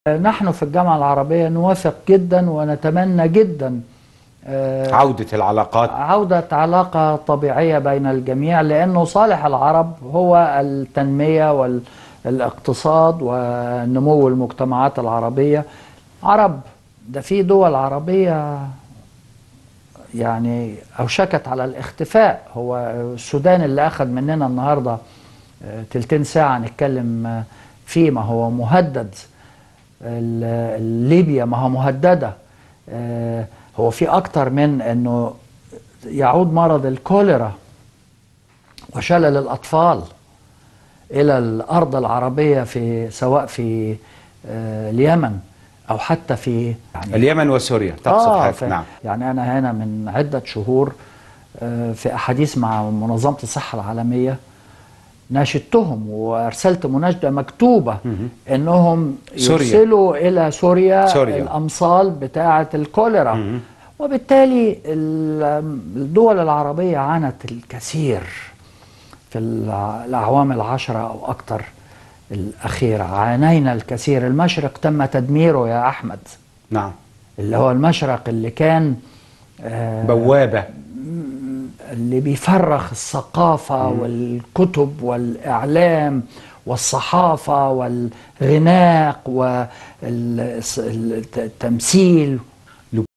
نحن في الجامعة العربية نوافق جدا ونتمنى جدا آه، عودة العلاقات عودة علاقة طبيعية بين الجميع لأنه صالح العرب هو التنمية والاقتصاد ونمو المجتمعات العربية عرب ده في دول عربية يعني أوشكت على الاختفاء هو السودان اللي أخذ مننا النهاردة آه، تلتين ساعة نتكلم آه، فيه ما هو مهدد ال- ليبيا ما هو مهددة آه، هو في أكتر من أنه يعود مرض الكوليرا وشلل الأطفال إلى الأرض العربية في سواء في آه، اليمن أو حتى في يعني اليمن وسوريا تقصد آه حضرتك ف- نعم يعني أنا هنا من عدة شهور آه، في أحاديث مع منظمة الصحة العالمية ناشدتهم وأرسلت مناشدة مكتوبة إنهم سوريا. يرسلوا إلى سوريا, سوريا. الأمصال بتاعة الكوليرا وبالتالي ال- الدول العربية عانت الكثير في الع- الأعوام العشرة أو أكثر الأخيرة عانينا الكثير المشرق تم تدميره يا أحمد نعم اللي هو المشرق اللي كان آه، بوابة اللي بيفرخ الثقافة والكتب والإعلام والصحافة والغناء والتمثيل